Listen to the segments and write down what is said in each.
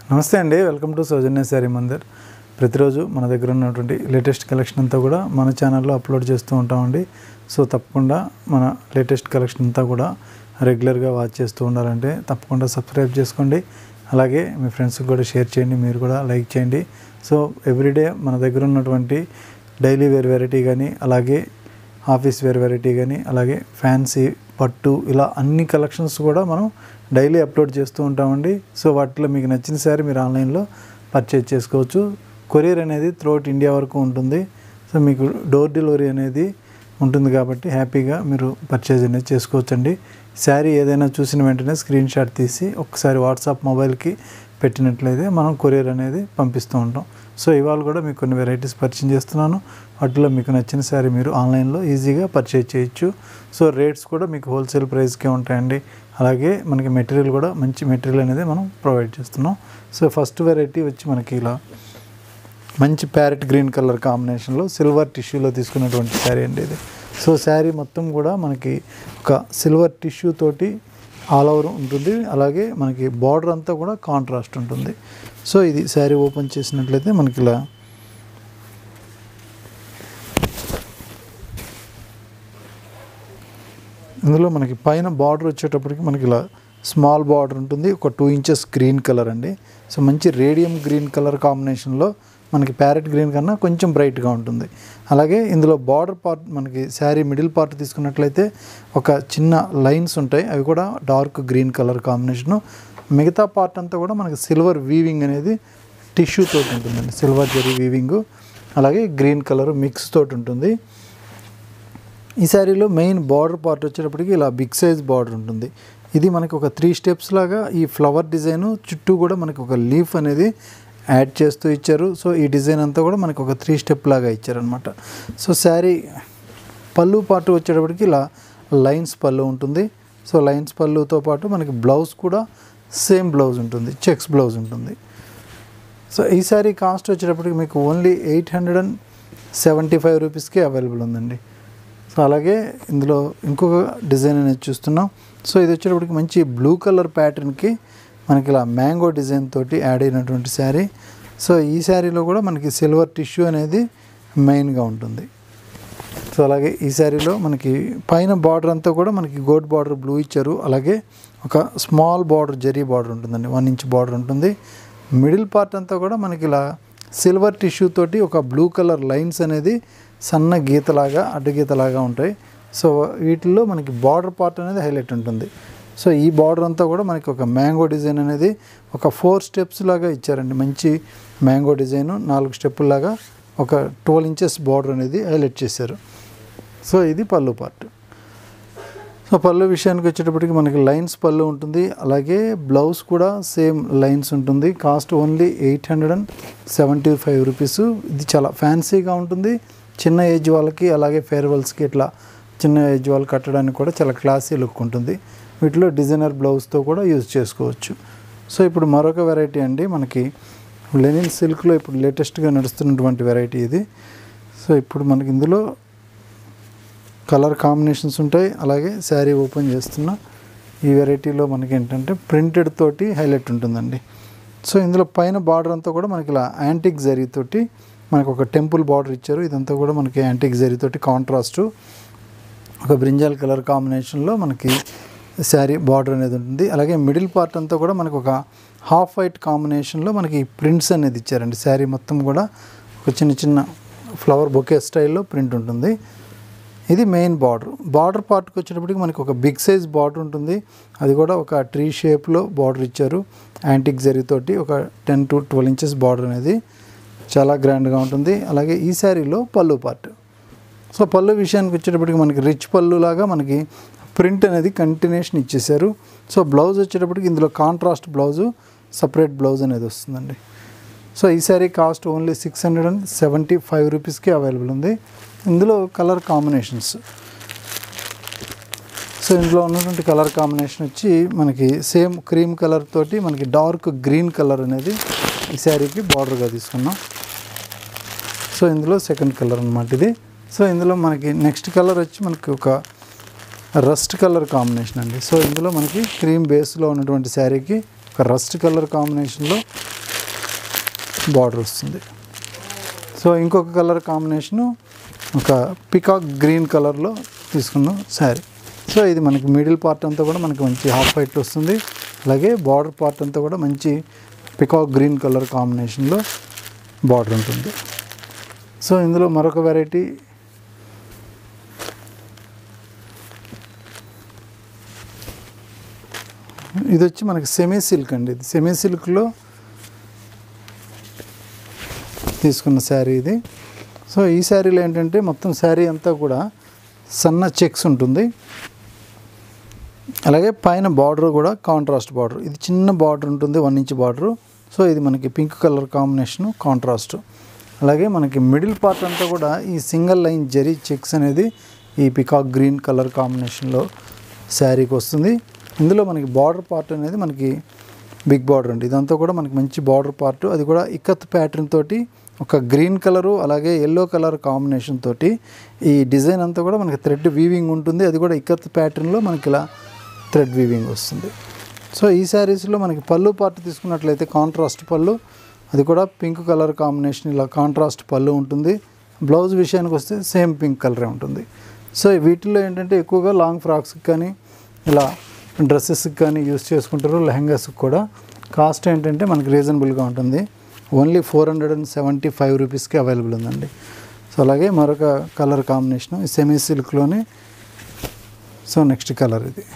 నమస్తే అండి welcome to Soujanya Saree Mandir ప్రతిరోజు మన దగ్గర ఉన్నటువంటి లేటెస్ట్ కలెక్షన్ అంతా కూడా మన ఛానల్లో అప్లోడ్ చేస్తూ ఉంటామండి సో తప్పకుండా మన లేటెస్ట్ కలెక్షన్ అంతా కూడా రెగ్యులర్గా వాచ్ చేస్తూ ఉండాలంటే తప్పకుండా సబ్స్క్రైబ్ చేసుకోండి అలాగే మీ ఫ్రెండ్స్కి కూడా షేర్ చేయండి మీరు కూడా లైక్ చేయండి సో ఎవ్రీడే మన దగ్గర ఉన్నటువంటి డైలీ వేర్ వెరైటీ కానీ అలాగే ఆఫీస్ వేర్ వెరైటీ కానీ అలాగే ఫ్యాన్సీ పట్టు ఇలా అన్ని కలెక్షన్స్ కూడా మనం డైలీ అప్లోడ్ చేస్తూ ఉంటామండి సో వాటిలో మీకు నచ్చిన శారీ మీరు ఆన్లైన్లో పర్చేజ్ చేసుకోవచ్చు కొరియర్ అనేది త్రూఅవుట్ ఇండియా వరకు ఉంటుంది సో మీకు డోర్ డెలివరీ అనేది ఉంటుంది కాబట్టి హ్యాపీగా మీరు పర్చేజ్ అనేది చేసుకోవచ్చండి శారీ ఏదైనా చూసిన వెంటనే స్క్రీన్ షాట్ తీసి ఒకసారి వాట్సాప్ మొబైల్కి పెట్టినట్లయితే మనం కొరియర్ అనేది పంపిస్తూ ఉంటాం సో ఇవాళ కూడా మీకు కొన్ని వెరైటీస్ పరిచయం చేస్తున్నాను వాటిలో మీకు నచ్చిన శారీ మీరు ఆన్లైన్లో ఈజీగా పర్చేజ్ చేయొచ్చు సో రేట్స్ కూడా మీకు హోల్సేల్ ప్రైస్కే ఉంటాయండి అలాగే మనకి మెటీరియల్ కూడా మంచి మెటీరియల్ అనేది మనం ప్రొవైడ్ చేస్తున్నాం సో ఫస్ట్ వెరైటీ వచ్చి మనకి ఇలా మంచి ప్యారెట్ గ్రీన్ కలర్ కాంబినేషన్లో సిల్వర్ టిష్యూలో తీసుకున్నటువంటి శారీ అండి ఇది సో శారీ మొత్తం కూడా మనకి ఒక సిల్వర్ టిష్యూ తోటి ఆల్ ఓవర్ ఉంటుంది అలాగే మనకి బార్డర్ అంతా కూడా కాంట్రాస్ట్ ఉంటుంది సో ఇది శారీ ఓపెన్ చేసినట్లయితే మనకి ఇలా ఇందులో మనకి పైన బార్డర్ వచ్చేటప్పటికి మనకి ఇలా స్మాల్ బార్డర్ ఉంటుంది ఒక టూ ఇంచెస్ గ్రీన్ కలర్ అండి సో మంచి రేడియం గ్రీన్ కలర్ కాంబినేషన్లో మనకి ప్యారెట్ గ్రీన్ కన్నా కొంచెం బ్రైట్గా ఉంటుంది అలాగే ఇందులో బార్డర్ పార్ట్ మనకి శారీ మిడిల్ పార్ట్ తీసుకున్నట్లయితే ఒక చిన్న లైన్స్ ఉంటాయి అవి కూడా డార్క్ గ్రీన్ కలర్ కాంబినేషను మిగతా పార్ట్ అంతా కూడా మనకి సిల్వర్ వీవింగ్ అనేది టిష్యూ తోటి ఉంటుందండి సిల్వర్ జరీ వీవింగ్ అలాగే గ్రీన్ కలర్ మిక్స్ తోటి ఉంటుంది ఈ శారీలో మెయిన్ బార్డర్ పార్ట్ వచ్చేటప్పటికి ఇలా బిగ్ సైజ్ బార్డర్ ఉంటుంది ఇది మనకి ఒక త్రీ స్టెప్స్ లాగా ఈ ఫ్లవర్ డిజైన్ చుట్టూ కూడా మనకి ఒక లీఫ్ అనేది యాడ్ చేస్తూ ఇచ్చారు సో ఈ డిజైన్ అంతా కూడా మనకి ఒక త్రీ స్టెప్ లాగా ఇచ్చారనమాట సో శారీ పళ్ళు పాటు వచ్చేటప్పటికి ఇలా లైన్స్ పళ్ళు ఉంటుంది సో లైన్స్ పళ్ళుతో పాటు మనకి బ్లౌజ్ కూడా సేమ్ బ్లౌజ్ ఉంటుంది చెక్స్ బ్లౌజ్ ఉంటుంది సో ఈ శారీ కాస్ట్ వచ్చేటప్పటికి మీకు only eight hundred and seventy five రూపీస్కి అవైలబుల్ ఉందండి సో అలాగే ఇందులో ఇంకొక డిజైన్ అనేది చూస్తున్నాం సో ఇది వచ్చేటప్పటికి మంచి బ్లూ కలర్ ప్యాటర్న్కి మనకి ఇలా మ్యాంగో డిజైన్ తోటి యాడ్ అయినటువంటి శారీ సో ఈ శారీలో కూడా మనకి సిల్వర్ టిష్యూ అనేది మెయిన్గా ఉంటుంది సో అలాగే ఈ శారీలో మనకి పైన బార్డర్ అంతా కూడా మనకి గోల్డ్ బార్డర్ బ్లూ ఇచ్చారు అలాగే ఒక స్మాల్ బార్డర్ జరీ బార్డర్ ఉంటుందండి వన్ ఇంచ్ బార్డర్ ఉంటుంది మిడిల్ పార్ట్ అంతా కూడా మనకి ఇలా సిల్వర్ టిష్యూ తోటి ఒక బ్లూ కలర్ లైన్స్ అనేది సన్న గీతలాగా అడ్డగీతలాగా ఉంటాయి సో వీటిల్లో మనకి బార్డర్ పార్ట్ అనేది హైలైట్ ఉంటుంది సో ఈ బార్డర్ అంతా కూడా మనకి ఒక మ్యాంగో డిజైన్ అనేది ఒక ఫోర్ స్టెప్స్ లాగా ఇచ్చారండి మంచి మ్యాంగో డిజైన్ నాలుగు స్టెప్పుల్లాగా ఒక ట్వెల్వ్ ఇంచెస్ బార్డర్ అనేది హైలైట్ చేశారు సో ఇది పళ్ళు పార్ట్ సో పళ్ళు విషయానికి వచ్చేటప్పటికి మనకి లైన్స్ పళ్ళు ఉంటుంది అలాగే బ్లౌజ్ కూడా సేమ్ లైన్స్ ఉంటుంది cost only eight hundred and seventy five rupees ఇది చాలా ఫ్యాన్సీగా ఉంటుంది చిన్న ఏజ్ వాళ్ళకి అలాగే ఫేర్వెల్స్కి ఇట్లా చిన్న ఏజ్ వాళ్ళు కట్టడానికి కూడా చాలా క్లాసీ లుక్ ఉంటుంది వీటిలో డిజైనర్ బ్లౌజ్తో కూడా యూజ్ చేసుకోవచ్చు సో ఇప్పుడు మరొక వెరైటీ అండి మనకి లెనిన్ సిల్క్లో ఇప్పుడు లేటెస్ట్గా నడుస్తున్నటువంటి వెరైటీ ఇది సో ఇప్పుడు మనకి ఇందులో కలర్ కాంబినేషన్స్ ఉంటాయి అలాగే శారీ ఓపెన్ చేస్తున్న ఈ వెరైటీలో మనకి ఏంటంటే ప్రింటెడ్ తోటి హైలైట్ ఉంటుందండి సో ఇందులో పైన బార్డర్ అంతా కూడా మనకి ఇలా యాంటిక్ జరీతోటి మనకు ఒక టెంపుల్ బార్డర్ ఇచ్చారు ఇదంతా కూడా మనకి యాంటిక్ జరీతోటి కాంట్రాస్ట్ ఒక బ్రింజాల్ కలర్ కాంబినేషన్లో మనకి శారీ బార్డర్ అనేది ఉంటుంది అలాగే మిడిల్ పార్ట్ అంతా కూడా మనకు ఒక హాఫ్ వైట్ కాంబినేషన్లో మనకి ప్రింట్స్ అనేది ఇచ్చారండి శారీ మొత్తం కూడా ఒక చిన్న చిన్న ఫ్లవర్ బొకే స్టైల్లో ప్రింట్ ఉంటుంది ఇది మెయిన్ బార్డర్ బార్డర్ పార్ట్కి వచ్చేటప్పటికి మనకి ఒక బిగ్ సైజ్ బార్డర్ ఉంటుంది అది కూడా ఒక ట్రీ షేప్లో బార్డర్ ఇచ్చారు యాంటిక్ జరీతోటి ఒక ten to twelve inches border అనేది చాలా గ్రాండ్గా ఉంటుంది అలాగే ఈ శారీలో పళ్ళు పార్ట్ సో పళ్ళు విషయానికి వచ్చేటప్పటికి మనకి రిచ్ పళ్ళు లాగా మనకి ప్రింట్ అనేది కంటిన్యూషన్ ఇచ్చేసారు సో బ్లౌజ్ వచ్చేటప్పటికి ఇందులో కాంట్రాస్ట్ బ్లౌజు సపరేట్ బ్లౌజ్ అనేది వస్తుందండి సో ఈ saree cost only six hundred and seventy five రూపీస్కి అవైలబుల్ ఉంది ఇందులో కలర్ కాంబినేషన్స్ సో ఇందులో ఉన్నటువంటి కలర్ కాంబినేషన్ వచ్చి మనకి సేమ్ క్రీమ్ కలర్ తోటి మనకి డార్క్ గ్రీన్ కలర్ అనేది ఈ శారీకి బార్డర్గా తీసుకున్నాం సో ఇందులో సెకండ్ కలర్ అనమాట ఇది సో ఇందులో మనకి నెక్స్ట్ కలర్ వచ్చి మనకి ఒక రస్ట్ కలర్ కాంబినేషన్ అండి సో ఇందులో మనకి క్రీమ్ బేస్లో ఉన్నటువంటి శారీకి ఒక రస్ట్ కలర్ కాంబినేషన్లో బార్డర్ వస్తుంది సో ఇంకొక కలర్ కాంబినేషను ఒక పికాక్ గ్రీన్ కలర్లో తీసుకున్నాం శారీ సో ఇది మనకి మిడిల్ పార్ట్ అంతా కూడా మనకి మంచి హాఫ్ వైట్ వస్తుంది అలాగే బార్డర్ పార్ట్ అంతా కూడా మంచి పికాక్ గ్రీన్ కలర్ కాంబినేషన్లో బార్డర్ ఉంటుంది సో ఇందులో మరొక వెరైటీ ఇది వచ్చి మనకి సెమీ సిల్క్ అండి ఇది సెమీ సిల్క్లో తీసుకున్న శారీ ఇది సో ఈ శారీలో ఏంటంటే మొత్తం శారీ అంతా కూడా సన్న చెక్స్ ఉంటుంది అలాగే పైన బార్డర్ కూడా కాంట్రాస్ట్ బార్డర్ ఇది చిన్న బార్డర్ ఉంటుంది వన్ ఇంచ్ బార్డరు సో ఇది మనకి పింక్ కలర్ కాంబినేషను కాంట్రాస్ట్ అలాగే మనకి మిడిల్ పార్ట్ అంతా కూడా ఈ సింగిల్ లైన్ జరీ చెక్స్ అనేది ఈ పికాక్ గ్రీన్ కలర్ కాంబినేషన్లో శారీకి వస్తుంది ఇందులో మనకి బార్డర్ పార్ట్ అనేది మనకి బిగ్ బార్డర్ అండి ఇదంతా కూడా మనకి మంచి బార్డర్ పార్ట్ అది కూడా ఇక్కత్ ప్యాటర్న్ తోటి ఒక గ్రీన్ కలరు అలాగే ఎల్లో కలర్ కాంబినేషన్ తోటి ఈ డిజైన్ అంతా కూడా మనకి థ్రెడ్ వీవింగ్ ఉంటుంది అది కూడా ఇక్కత్ ప్యాటర్న్లో మనకి ఇలా థ్రెడ్ వీవింగ్ వస్తుంది సో ఈ శారీస్లో మనకి పళ్ళు పార్ట్ తీసుకున్నట్లయితే కాంట్రాస్ట్ పళ్ళు అది కూడా పింక్ కలర్ కాంబినేషన్ ఇలా కాంట్రాస్ట్ పళ్ళు ఉంటుంది బ్లౌజ్ విషయానికి వస్తే సేమ్ పింక్ కలరే ఉంటుంది సో వీటిల్లో ఏంటంటే ఎక్కువగా లాంగ్ ఫ్రాక్స్కి కానీ ఇలా డ్రెస్సెస్కి కానీ యూస్ చేసుకుంటారు లెహంగాస్కి కూడా కాస్ట్ ఏంటంటే మనకి రీజనబుల్గా ఉంటుంది only four hundred and seventy five రూపీస్కి అవైలబుల్ ఉందండి సో అలాగే మరొక కలర్ కాంబినేషన్ ఈ సెమీ సిల్క్లోనే సో నెక్స్ట్ కలర్ ఇది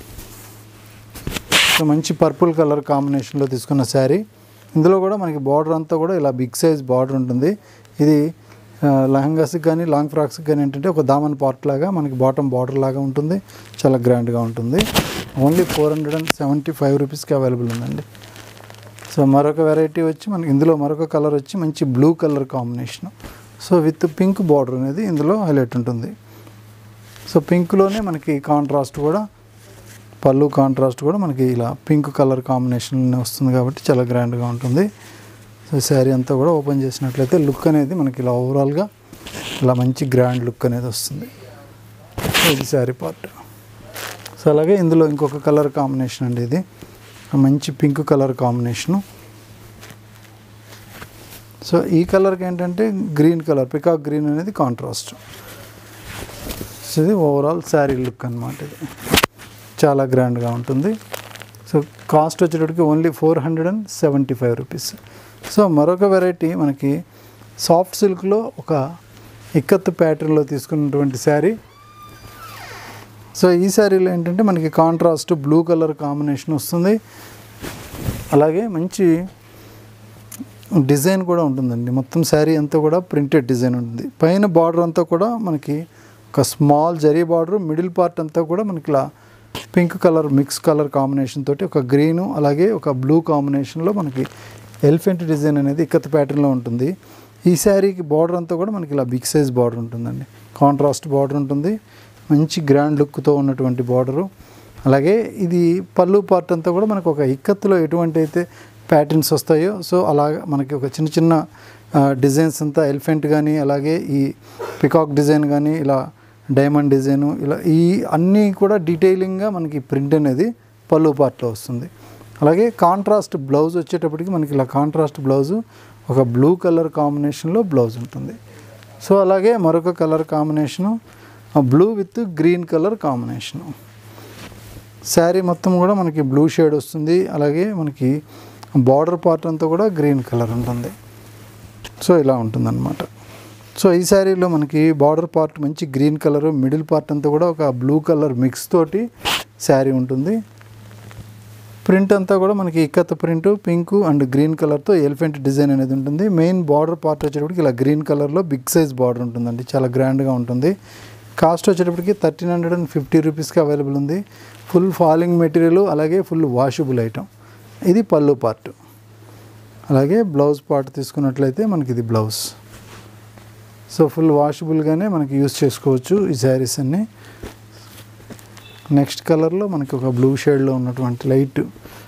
సో మంచి పర్పుల్ కలర్ కాంబినేషన్లో తీసుకున్న శారీ ఇందులో కూడా మనకి బార్డర్ అంతా కూడా ఇలా బిగ్ సైజ్ బార్డర్ ఉంటుంది ఇది ఆ, లెహంగాస్కి కానీ లాంగ్ ఫ్రాక్స్కి కానీ ఏంటంటే ఒక దామన్ పార్ట్ లాగా మనకి బాటమ్ బార్డర్ లాగా ఉంటుంది చాలా గ్రాండ్గా ఉంటుంది only four hundred and seventy five రూపీస్కి అవైలబుల్ ఉందండి సో మరొక వెరైటీ వచ్చి మనకి ఇందులో మరొక కలర్ వచ్చి మంచి blue colour combination so with pink border అనేది ఇందులో హైలైట్ ఉంటుంది సో పింక్లోనే మనకి కాంట్రాస్ట్ కూడా పళ్ళు కాంట్రాస్ట్ కూడా మనకి ఇలా పింక్ కలర్ కాంబినేషన్ వస్తుంది కాబట్టి చాలా గ్రాండ్గా ఉంటుంది సో శారీ అంతా కూడా ఓపెన్ చేసినట్లయితే లుక్ అనేది మనకి ఇలా ఓవరాల్గా ఇలా మంచి గ్రాండ్ లుక్ అనేది వస్తుంది సో ఇది శారీ పార్ట్ సో అలాగే ఇందులో ఇంకొక కలర్ కాంబినేషన్ అండి ఇది ఒక మంచి పింక్ కలర్ కాంబినేషను సో ఈ కలర్కి ఏంటంటే గ్రీన్ కలర్ పికాక్ గ్రీన్ అనేది కాంట్రాస్ట్ సో ఇది ఓవరాల్ శారీ లుక్ అనమాట ఇది చాలా గ్రాండ్గా ఉంటుంది సో కాస్ట్ వచ్చేటప్పటికి only four hundred and seventy five rupees so మరొక వెరైటీ మనకి సాఫ్ట్ సిల్క్లో ఒక ఇక్కత్ ప్యాటర్న్లో తీసుకున్నటువంటి శారీ సో ఈ శారీలో ఏంటంటే మనకి కాంట్రాస్ట్ బ్లూ కలర్ కాంబినేషన్ వస్తుంది అలాగే మంచి డిజైన్ కూడా ఉంటుందండి మొత్తం శారీ అంతా కూడా ప్రింటెడ్ డిజైన్ ఉంటుంది పైన బార్డర్ అంతా కూడా మనకి ఒక small zari border middle part అంతా కూడా మనకి ఇలా pink colour mix colour combination తోటి ఒక గ్రీను అలాగే ఒక బ్లూ కాంబినేషన్లో మనకి ఎలిఫెంట్ డిజైన్ అనేది ఇక్కత్ ప్యాటర్న్లో ఉంటుంది ఈ శారీకి బార్డర్ అంతా కూడా మనకి ఇలా బిగ్ సైజ్ బార్డర్ ఉంటుందండి కాంట్రాస్ట్ బార్డర్ ఉంటుంది మంచి గ్రాండ్ లుక్తో ఉన్నటువంటి బార్డరు అలాగే ఇది పళ్ళు పార్ట్ అంతా కూడా మనకు ఒక ఇక్కత్తులో ఎటువంటి అయితే ప్యాటర్న్స్ వస్తాయో సో అలాగ మనకి ఒక చిన్న చిన్న డిజైన్స్ అంతా ఎలిఫెంట్ కానీ అలాగే ఈ పికాక్ డిజైన్ కానీ ఇలా డైమండ్ డిజైను ఇలా ఈ అన్నీ కూడా డీటెయిలింగ్గా మనకి ప్రింట్ అనేది పళ్ళు పార్ట్లో వస్తుంది అలాగే కాంట్రాస్ట్ బ్లౌజ్ వచ్చేటప్పటికి మనకి ఇలా కాంట్రాస్ట్ బ్లౌజు ఒక బ్లూ కలర్ కాంబినేషన్లో బ్లౌజ్ ఉంటుంది సో అలాగే మరొక colour combination blue with green colour combination saree మొత్తం కూడా మనకి బ్లూ షేడ్ వస్తుంది అలాగే మనకి బార్డర్ పార్ట్ అంతా కూడా గ్రీన్ కలర్ ఉంటుంది సో ఇలా ఉంటుందన్నమాట సో ఈ శారీలో మనకి బార్డర్ పార్ట్ మంచి గ్రీన్ కలర్ మిడిల్ పార్ట్ అంతా కూడా ఒక బ్లూ కలర్ మిక్స్ తోటి శారీ ఉంటుంది ప్రింట్ అంతా కూడా మనకి ikat print pink and green కలర్తో ఎలిఫెంట్ డిజైన్ అనేది ఉంటుంది మెయిన్ బార్డర్ పార్ట్ వచ్చేటప్పటికి ఇలా గ్రీన్ కలర్లో బిగ్ సైజ్ బార్డర్ ఉంటుందండి చాలా గ్రాండ్గా ఉంటుంది కాస్ట్ వచ్చేటప్పటికి థర్టీన్ హండ్రెడ్ అండ్ ఫిఫ్టీ రూపీస్కి అవైలబుల్ ఉంది ఫుల్ ఫాలింగ్ మెటీరియల్ అలాగే ఫుల్ వాషబుల్ ఐటమ్ ఇది పళ్ళు పార్ట్ అలాగే బ్లౌజ్ పార్ట్ తీసుకున్నట్లయితే మనకి ఇది బ్లౌజ్ సో ఫుల్ వాషబుల్గానే మనకి యూస్ చేసుకోవచ్చు ఈ శారీస్ అన్నీ నెక్స్ట్ కలర్లో మనకి ఒక బ్లూ షేడ్లో ఉన్నటువంటి light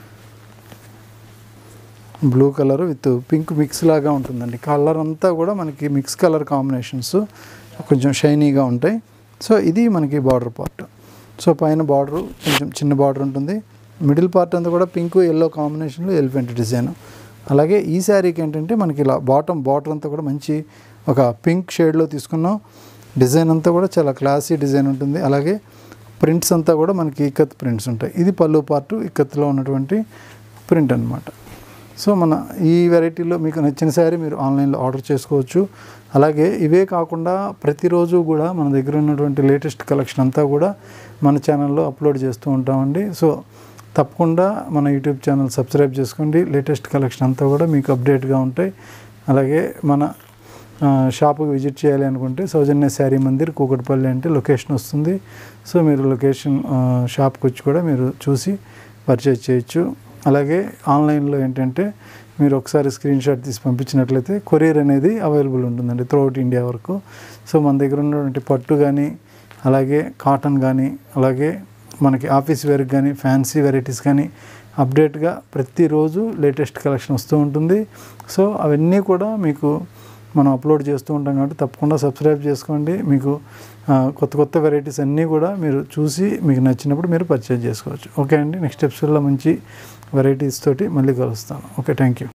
blue colour with pink mix లాగా ఉంటుందండి కలర్ అంతా కూడా మనకి మిక్స్ కలర్ కాంబినేషన్స్ కొంచెం షైనీగా ఉంటాయి సో ఇది మనకి బార్డర్ పార్ట్ సో పైన బార్డర్ కొంచెం చిన్న బార్డర్ ఉంటుంది మిడిల్ పార్ట్ అంతా కూడా పింక్ ఎల్లో కాంబినేషన్లో ఎలిఫెంట్ డిజైన్ అలాగే ఈ శారీకి ఏంటంటే మనకి ఇలా బాటమ్ బార్డర్ అంతా కూడా మంచి ఒక పింక్ షేడ్లో తీసుకున్నాం డిజైన్ అంతా కూడా చాలా క్లాసీ డిజైన్ ఉంటుంది అలాగే ప్రింట్స్ అంతా కూడా మనకి ఇక్కత్ ప్రింట్స్ ఉంటాయి ఇది పళ్ళు పార్ట్ ఇక్కత్లో ఉన్నటువంటి ప్రింట్ అన్నమాట సో మన ఈ వెరైటీలో మీకు నచ్చిన శారీ మీరు ఆన్లైన్లో ఆర్డర్ చేసుకోవచ్చు అలాగే ఇవే కాకుండా ప్రతిరోజు కూడా మన దగ్గర ఉన్నటువంటి లేటెస్ట్ కలెక్షన్ అంతా కూడా మన ఛానల్లో అప్లోడ్ చేస్తూ ఉంటామండి సో తప్పకుండా మన యూట్యూబ్ ఛానల్ సబ్స్క్రైబ్ చేసుకోండి లేటెస్ట్ కలెక్షన్ అంతా కూడా మీకు అప్డేట్గా ఉంటాయి అలాగే మన ఆ, షాపుకి విజిట్ చేయాలి అనుకుంటే సౌజన్య శారీ మందిర్ కూకట్పల్లి అంటే లొకేషన్ వస్తుంది సో మీరు లొకేషన్ ఆ, షాప్కి వచ్చి కూడా మీరు చూసి పర్చేజ్ చేయొచ్చు అలాగే ఆన్లైన్లో ఏంటంటే మీరు ఒకసారి స్క్రీన్ షాట్ తీసి పంపించినట్లయితే కొరియర్ అనేది అవైలబుల్ ఉంటుందండి త్రూఅవుట్ ఇండియా వరకు సో మన దగ్గర ఉన్నటువంటి పట్టు కానీ అలాగే కాటన్ కానీ అలాగే మనకి ఆఫీస్ వేర్కి కానీ ఫ్యాన్సీ వెరైటీస్ కానీ అప్డేట్గా ప్రతిరోజు లేటెస్ట్ కలెక్షన్ వస్తూ ఉంటుంది సో అవన్నీ కూడా మీకు మనం అప్లోడ్ చేస్తూ ఉంటాం కాబట్టి తప్పకుండా సబ్స్క్రైబ్ చేసుకోండి మీకు ఆ, కొత్త కొత్త వెరైటీస్ అన్నీ కూడా మీరు చూసి మీకు నచ్చినప్పుడు మీరు పర్చేజ్ చేసుకోవచ్చు ఓకే అండి నెక్స్ట్ ఎపిసోడ్లో మంచి వెరైటీస్ తోటి మళ్ళీ కలుస్తాను ఓకే థ్యాంక్ యూ